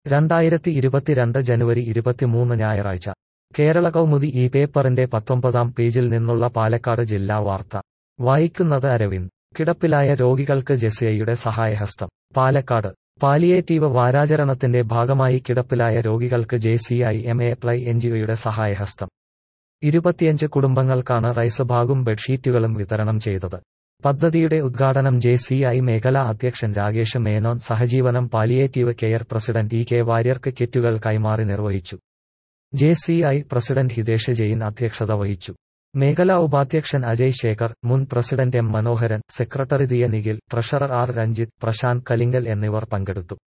രണ്ടായിരത്തി ഇരുപത്തിരണ്ട് ജനുവരി ഇരുപത്തിമൂന്ന് ഞായറാഴ്ച കേരള കൗമുദി ഈ പേപ്പറിന്റെ പത്തൊമ്പതാം പേജിൽ നിന്നുള്ള പാലക്കാട് ജില്ലാ വാർത്ത വായിക്കുന്നത് അരവിന്ദ് കിടപ്പിലായ രോഗികൾക്ക് ജെസിഐയുടെ സഹായഹസ്തം പാലക്കാട് പാലിയേറ്റീവ് വാരാചരണത്തിന്റെ ഭാഗമായി കിടപ്പിലായ രോഗികൾക്ക് ജെസിഐ എം എ പ്ലൈ എൻജിഒയുടെ സഹായഹസ്തം ഇരുപത്തിയഞ്ച് കുടുംബങ്ങൾക്കാണ് റൈസ് ബാഗും ബെഡ്ഷീറ്റുകളും വിതരണം ചെയ്തത് പദ്ധതിയുടെ ഉദ്ഘാടനം ജെ സി ഐ മേഖലാ അധ്യക്ഷൻ രാകേഷ് മേനോൻ സഹജീവനം palliative care president E K വാര്യർക്ക് കിറ്റുകൾ കൈമാറി നിർവഹിച്ചു J C I president Hitesh Jain അധ്യക്ഷത വഹിച്ചു മേഖലാ ഉപാധ്യക്ഷൻ അജയ് ശേഖർ മുൻ president M Manoharan secretary Diya Nikhil treasurer R Ranjith Prashanth Kalinkal എന്നിവർ പങ്കെടുത്തു